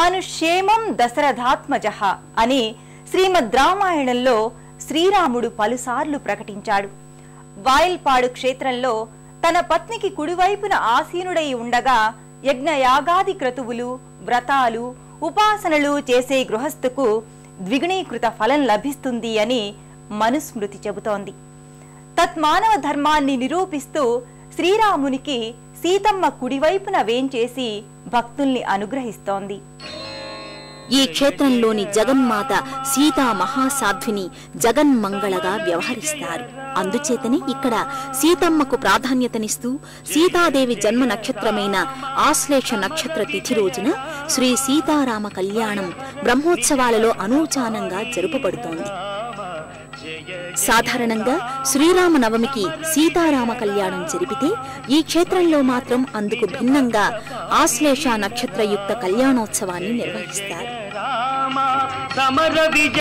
మానుష్యేమం దశరథాత్మజ అని శ్రీమద్ రామాయణంలో శ్రీరాముడు పలుసార్లు ప్రకటించాడు వాయిల్పాడు క్షేత్రంలో తన పత్నికి కుడివైపున ఆసీనుడై ఉండగా యజ్ఞయాగాది క్రతువులు వ్రతాలు ఉపాసనలు చేసే గృహస్థుకు ద్విగుణీకృత ఫలం లభిస్తుంది అని మనుస్మృతి చెబుతోంది తత్మానవ ధర్మాన్ని నిరూపిస్తూ శ్రీరామునికి సీతమ్మ కుడివైపున వేంచేసి భక్తుల్ని అనుగ్రహిస్తోంది ఈ క్షేత్రంలోని జగన్మాత సీతా మహాసాధ్విని జగన్మంగళగా వ్యవహరిస్తారు అందుచేతనే ఇక్కడ సీతమ్మకు ప్రాధాన్యతనిస్తూ సీతాదేవి జన్మ నక్షత్రమైన ఆశ్లేష నక్షత్ర తిథి రోజున శ్రీ సీతారామ కళ్యాణం బ్రహ్మోత్సవాలలో అనూచానంగా జరుపబడుతోంది సాధారణంగా శ్రీరామ నవమికి సీతారామ కళ్యాణం జరిపితే ఈ క్షేత్రంలో మాత్రం అందుకు భిన్నంగా ఆశ్లేష నక్షత్రయుక్త కళ్యాణోత్సవాన్ని నిర్వహిస్తారు రామ సమర విజయ